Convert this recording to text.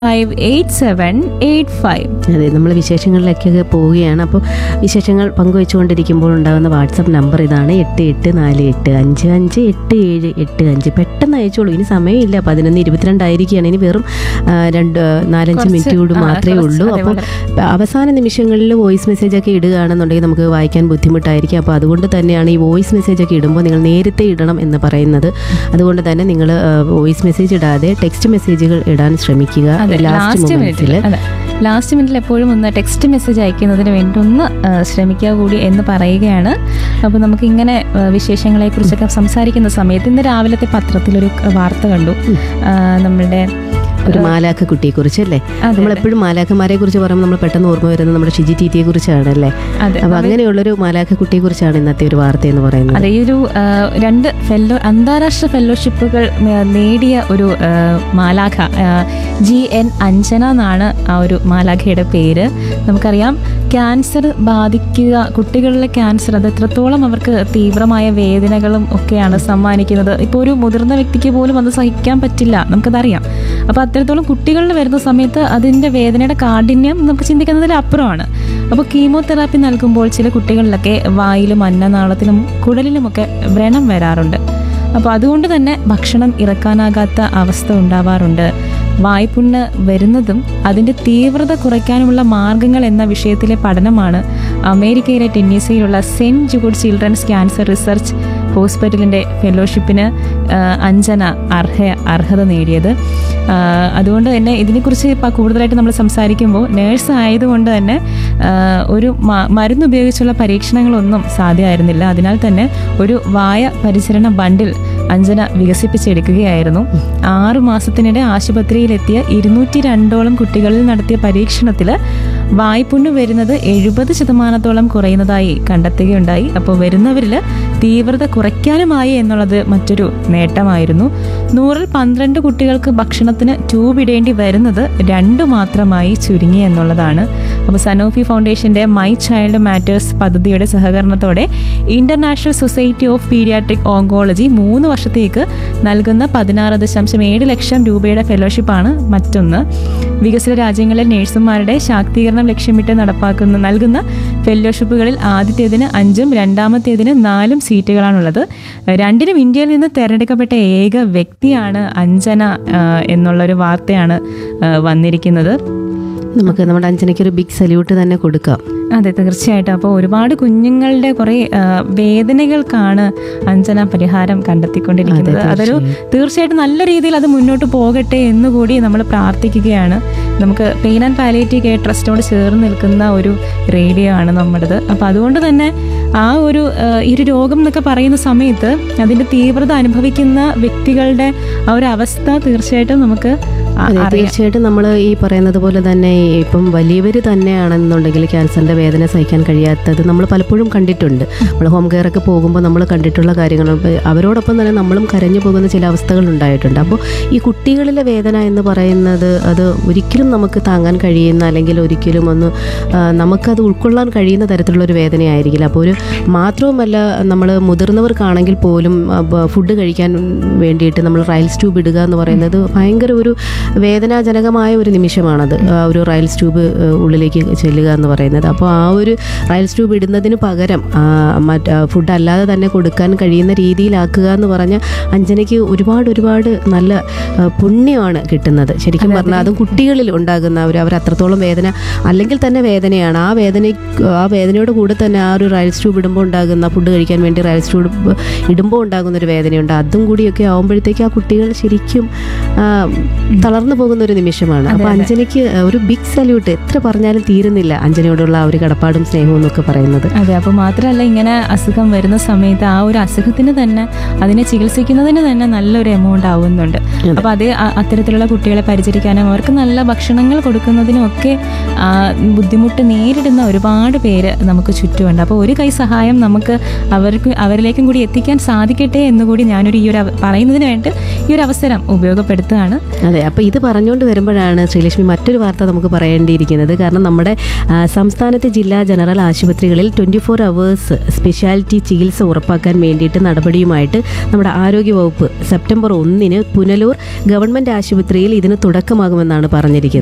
five eight seven eight five അതെ നമ്മൾ വിശേഷങ്ങളിലേക്കൊക്കെ പോവുകയാണ് അപ്പോൾ വിശേഷങ്ങൾ പങ്കുവെച്ചുകൊണ്ടിരിക്കുമ്പോൾ ഉണ്ടാകുന്ന വാട്സപ്പ് നമ്പർ ഇതാണ് എട്ട് എട്ട് നാല് എട്ട് അഞ്ച് അഞ്ച് എട്ട് ഏഴ് എട്ട് അഞ്ച് പെട്ടെന്ന് അയച്ചോളൂ ഇനി സമയമില്ല പതിനൊന്ന് ഇരുപത്തിരണ്ടായിരിക്കുകയാണ് ഇനി വെറും ആ, രണ്ട് നാലഞ്ച് കുറച്ച്, മിനിറ്റ് കൂടി ആ, മാത്രമേ കുറച്ച്, ഉള്ളൂ അതെ, അപ്പോൾ അവസാന നിമിഷങ്ങളിൽ വോയിസ് മെസ്സേജ് ഒക്കെ ഇടുകയാണെന്നുണ്ടെങ്കിൽ നമുക്ക് വായിക്കാൻ ബുദ്ധിമുട്ടായിരിക്കും അപ്പോൾ അതുകൊണ്ട് തന്നെയാണ് ഈ വോയിസ് മെസ്സേജ് ഒക്കെ ഇടുമ്പോൾ നിങ്ങൾ നേരത്തെ ഇടണം എന്ന് പറയുന്നത് അതുകൊണ്ട് തന്നെ നിങ്ങൾ വോയിസ് മെസ്സേജ് ഇടാതെ ടെക്സ്റ്റ് മെസ്സേജുകൾ ഇടാൻ ശ്രമിക്കുക അതെ ലാസ്റ്റ് ലാസ്റ്റ് മൊമെന്റ്സിൽ മിനിറ്റിൽ അതെ ലാസ്റ്റ് മിനിറ്റിൽ എപ്പോഴും ഒന്ന് ടെക്സ്റ്റ് മെസ്സേജ് അയക്കുന്നതിന് വേണ്ടി ഒന്ന് ആ, ശ്രമിക്കുക കൂടി എന്ന് പറയുകയാണ് അപ്പോൾ നമുക്ക് ഇങ്ങനെ ആ, വിശേഷങ്ങളെ കുറിച്ചൊക്കെ സംസാരിക്കുന്ന സമയത്ത് ഇന്ന് രാവിലത്തെ പത്രത്തിലൊരു വാർത്ത കണ്ടു ആ, നമ്മളുടെ ഒരു മാലാഖ കുട്ടിയെ കുറിച്ച് അല്ലേ അതെ, നമ്മൾ എപ്പോഴും മാലാഖമാരെ കുറിച്ച് പറയുമ്പോൾ നമ്മൾ പെട്ടെന്ന് ഓർമ്മ വരുന്നത് നമ്മുടെ ഷിജി ടീറ്റിയെ കുറിച്ചാണ് അല്ലേ അതെ അപ്പൊ അങ്ങനെയുള്ളൊരു മാലാഖ കുട്ടിയെ കുറിച്ചാണ് ഇന്നത്തെ ഒരു വാർത്ത എന്ന് പറയുന്നത് അതെ ഈ ഒരു ആ, രണ്ട് ഫെല്ലോ അന്താരാഷ്ട്ര ഫെലോഷിപ്പുകൾ ആ, നേടിയ ഒരു ആ, മാലാഖ ആ, ജി എൻ അഞ്ജന എന്നാണ് ആ ഒരു മാലാഖയുടെ പേര് നമുക്കറിയാം ക്യാൻസർ ബാധിക്കുക കുട്ടികളിലെ ക്യാൻസർ അത് എത്രത്തോളം അവർക്ക് തീവ്രമായ വേദനകളും ഒക്കെയാണ് സമ്മാനിക്കുന്നത് ഇപ്പോൾ ഒരു മുതിർന്ന വ്യക്തിക്ക് പോലും അത് സഹിക്കാൻ പറ്റില്ല നമുക്കതറിയാം അപ്പോൾ അത്രത്തോളം കുട്ടികളിൽ വരുന്ന സമയത്ത് അതിൻ്റെ വേദനയുടെ കാഠിന്യം നമുക്ക് ചിന്തിക്കുന്നതിൽ അപ്പുറമാണ് അപ്പോൾ കീമോതെറാപ്പി നൽകുമ്പോൾ ചില കുട്ടികളിലൊക്കെ വായിലും അന്നനാളത്തിലും കുടലിലുമൊക്കെ വ്രണം വരാറുണ്ട് അപ്പോൾ അതുകൊണ്ട് തന്നെ ഭക്ഷണം ഇറക്കാനാകാത്ത അവസ്ഥ ഉണ്ടാവാറുണ്ട് വായ്പുണ്ണ് വരുന്നതും അതിൻ്റെ തീവ്രത കുറയ്ക്കാനുമുള്ള മാർഗങ്ങൾ എന്ന വിഷയത്തിലെ പഠനമാണ് അമേരിക്കയിലെ ടെന്നീസിയിലുള്ള saint Jude children's cancer research ഹോസ്പിറ്റലിൻ്റെ ഫെലോഷിപ്പിന് ആ, അഞ്ജന അർഹ അർഹത നേടിയത് ആ, അതുകൊണ്ട് തന്നെ ഇതിനെക്കുറിച്ച് ഇപ്പം കൂടുതലായിട്ട് നമ്മൾ സംസാരിക്കുമ്പോൾ നേഴ്സ് ആയതുകൊണ്ട് തന്നെ ആ, ഒരു മ- മരുന്ന് ഉപയോഗിച്ചുള്ള പരീക്ഷണങ്ങളൊന്നും സാധ്യമായിരുന്നില്ല അതിനാൽ തന്നെ ഒരു വായ പരിചരണ ബണ്ടിൽ അഞ്ജന വികസിപ്പിച്ചെടുക്കുകയായിരുന്നു ആറു മാസത്തിനിടെ ആശുപത്രിയിലെത്തിയ ഇരുന്നൂറ്റി രണ്ടോളം കുട്ടികളിൽ നടത്തിയ പരീക്ഷണത്തിൽ വായ്പുണ്ണ് വരുന്നത് എഴുപത് ശതമാനത്തോളം കുറയുന്നതായി കണ്ടെത്തുകയുണ്ടായി അപ്പോൾ വരുന്നവരിൽ തീവ്രത കുറയ്ക്കാനുമായി എന്നുള്ളത് മറ്റൊരു നേട്ടമായിരുന്നു നൂറിൽ പന്ത്രണ്ട് കുട്ടികൾക്ക് ഭക്ഷണത്തിന് ട്യൂബ് ഇടേണ്ടി വരുന്നത് രണ്ടു മാത്രമായി ചുരുങ്ങി എന്നുള്ളതാണ് അപ്പോൾ സനോഫി ഫൗണ്ടേഷന്റെ മൈ ചൈൽഡ് മാറ്റേഴ്സ് പദ്ധതിയുടെ സഹകരണത്തോടെ international society of paediatric oncology മൂന്ന് വർഷത്തേക്ക് നൽകുന്ന പതിനാറ് ദശാംശം ഏഴ് ലക്ഷം രൂപയുടെ ഫെലോഷിപ്പാണ് മറ്റൊന്ന് വികസിത രാജ്യങ്ങളിലെ നഴ്സുമാരുടെ ശാക്തീകരണം ലക്ഷ്യമിട്ട് നടപ്പാക്കുന്ന നൽകുന്ന ഫെലോഷിപ്പുകളിൽ ആദ്യത്തേതിന് അഞ്ചും രണ്ടാമത്തേതിന് നാലും സീറ്റുകളാണുള്ളത് രണ്ടിനും ഇന്ത്യയിൽ നിന്ന് തെരഞ്ഞെടുക്കപ്പെട്ട ഏക വ്യക്തിയാണ് അഞ്ജന ആ, എന്നുള്ളൊരു വാർത്തയാണ് ആ, വന്നിരിക്കുന്നത് നമുക്ക് നമ്മുടെ അഞ്ജനയ്ക്ക് ഒരു ബിഗ് സല്യൂട്ട് തന്നെ കൊടുക്കാം അതെ തീർച്ചയായിട്ടും അപ്പോൾ ഒരുപാട് കുഞ്ഞുങ്ങളുടെ കുറേ ആ, വേദനകൾക്കാണ് അഞ്ജന പരിഹാരം കണ്ടെത്തിക്കൊണ്ടിരിക്കുന്നത് അതെ, അതൊരു തീർച്ചയായിട്ടും നല്ല രീതിയിൽ അത് മുന്നോട്ട് പോകട്ടെ എന്നുകൂടി നമ്മൾ പ്രാർത്ഥിക്കുകയാണ് നമുക്ക് പെയിൻ ആൻഡ് പാലിയേറ്റീവ് കെയർ ട്രസ്റ്റിനോട് ചേർന്ന് നിൽക്കുന്ന ഒരു റേഡിയോ ആണ് നമ്മുടേത് അപ്പോൾ അതുകൊണ്ട് തന്നെ ആ ഒരു ആ, ഈ ഒരു രോഗം എന്നൊക്കെ പറയുന്ന സമയത്ത് അതിൻ്റെ തീവ്രത അനുഭവിക്കുന്ന വ്യക്തികളുടെ ആ ഒരു അവസ്ഥ തീർച്ചയായിട്ടും നമുക്ക് ആ- അതെ അറിയാം തീർച്ചയായിട്ടും നമ്മൾ ഈ പറയുന്നത് പോലെ തന്നെ ഇപ്പം വലിയവർ തന്നെയാണെന്നുണ്ടെങ്കിൽ ക്യാൻസറിൻ്റെ വേദന സഹിക്കാൻ കഴിയാത്തത് നമ്മൾ പലപ്പോഴും കണ്ടിട്ടുണ്ട് നമ്മൾ ഹോം കെയർ ഒക്കെ പോകുമ്പോൾ നമ്മൾ കണ്ടിട്ടുള്ള കാര്യങ്ങൾ ഇപ്പം അവരോടൊപ്പം തന്നെ നമ്മളും കരഞ്ഞു പോകുന്ന ചില അവസ്ഥകൾ ഉണ്ടായിട്ടുണ്ട് അപ്പോൾ ഈ കുട്ടികളിലെ വേദന എന്ന് പറയുന്നത് അത് ഒരിക്കലും നമുക്ക് താങ്ങാൻ കഴിയുന്ന അല്ലെങ്കിൽ ഒരിക്കലും ഒന്ന് ആ, നമുക്കത് ഉൾക്കൊള്ളാൻ കഴിയുന്ന തരത്തിലുള്ള ഒരു വേദനയായിരിക്കില്ല അപ്പോൾ ഒരു മാത്രവുമല്ല നമ്മൾ മുതിർന്നവർക്കാണെങ്കിൽ പോലും ഫുഡ് കഴിക്കാൻ വേണ്ടിയിട്ട് നമ്മൾ റൈൽസ് ട്യൂബ് ഇടുക എന്ന് പറയുന്നത് ഭയങ്കര ഒരു വേദനാജനകമായ ഒരു നിമിഷമാണത് ആ ഒരു റൈൽസ് ട്യൂബ് ഉള്ളിലേക്ക് ചെല്ലുക എന്ന് പറയുന്നത് അപ്പോൾ ആ ഒരു റൈൽസ് ട്യൂബ് ഇടുന്നതിന് പകരം ആ, മറ്റ് ഫുഡ് അല്ലാതെ തന്നെ കൊടുക്കാൻ കഴിയുന്ന രീതിയിലാക്കുക എന്ന് പറഞ്ഞാൽ അഞ്ജനയ്ക്ക് ഒരുപാട് ഒരുപാട് നല്ല ആ, പുണ്യമാണ് കിട്ടുന്നത് ശരിക്കും പറഞ്ഞാൽ അതും കുട്ടികളിൽ ഉണ്ടാകുന്ന ഒരു അവർ അത്രത്തോളം വേദന അല്ലെങ്കിൽ തന്നെ വേദനയാണ് ആ വേദന ആ വേദനയോട് കൂടെ തന്നെ ആ ഒരു റൈൽസ് ട്യൂബ് ഇടുമ്പോൾ ഉണ്ടാകുന്ന ഫുഡ് കഴിക്കാൻ വേണ്ടി റൈൽസ് ട്യൂബ് ഇടുമ്പോൾ ഉണ്ടാകുന്ന ഒരു വേദനയുണ്ട് അതും കൂടിയൊക്കെ ആകുമ്പോഴത്തേക്ക് ആ കുട്ടികൾ ശരിക്കും ആ, തളർന്നു പോകുന്ന ഒരു നിമിഷമാണ് അപ്പോൾ അഞ്ജനയ്ക്ക് ഒരു ബിഗ് സല്യൂട്ട് എത്ര പറഞ്ഞാലും തീരുന്നില്ല അഞ്ജനയോടുള്ള ആ ഒരു കടപ്പാടും സ്നേഹവും എന്നൊക്കെ പറയുന്നത് അതെ അപ്പോൾ മാത്രമല്ല ഇങ്ങനെ അസുഖം വരുന്ന സമയത്ത് ആ ഒരു അസുഖത്തിന് തന്നെ അതിനെ ചികിത്സിക്കുന്നതിന് തന്നെ നല്ലൊരു എമൗണ്ട് ആവുന്നുണ്ട് അപ്പോൾ അത് അ- അത്തരത്തിലുള്ള കുട്ടികളെ പരിചരിക്കാനും അവർക്ക് നല്ല ഭക്ഷണങ്ങൾ കൊടുക്കുന്നതിനും ഒക്കെ ആ, ബുദ്ധിമുട്ട് നേരിടുന്ന ഒരുപാട് പേര് നമുക്ക് ചുറ്റുമുണ്ട് അപ്പോൾ ഒരു കൈ സഹായം നമുക്ക് അവർക്ക് അവരിലേക്കും കൂടി എത്തിക്കാൻ സാധിക്കട്ടെ എന്നുകൂടി ഞാനൊരു ഈ ഒരു അവ- പറയുന്നതിന് വേണ്ടി ഈ ഒരു അവസരം ഉപയോഗപ്പെടുത്തുകയാണ് അതെ അപ്പോൾ അപ്പോൾ ഇത് പറഞ്ഞുകൊണ്ട് വരുമ്പോഴാണ് ശ്രീലക്ഷ്മി മറ്റൊരു വാർത്ത നമുക്ക് പറയേണ്ടിയിരിക്കുന്നത് കാരണം നമ്മുടെ ആ, സംസ്ഥാനത്തെ ജില്ലാ ജനറൽ ആശുപത്രികളിൽ ട്വൻറ്റി ഫോർ അവേഴ്സ് സ്പെഷ്യാലിറ്റി ചികിത്സ ഉറപ്പാക്കാൻ വേണ്ടിയിട്ട് നടപടിയുമായിട്ട് നമ്മുടെ ആരോഗ്യവകുപ്പ് സെപ്റ്റംബർ ഒന്നിന് പുനലൂർ ഗവൺമെൻറ് ആശുപത്രിയിൽ ഇതിന് തുടക്കമാകുമെന്നാണ് പറഞ്ഞിരിക്കുന്നത്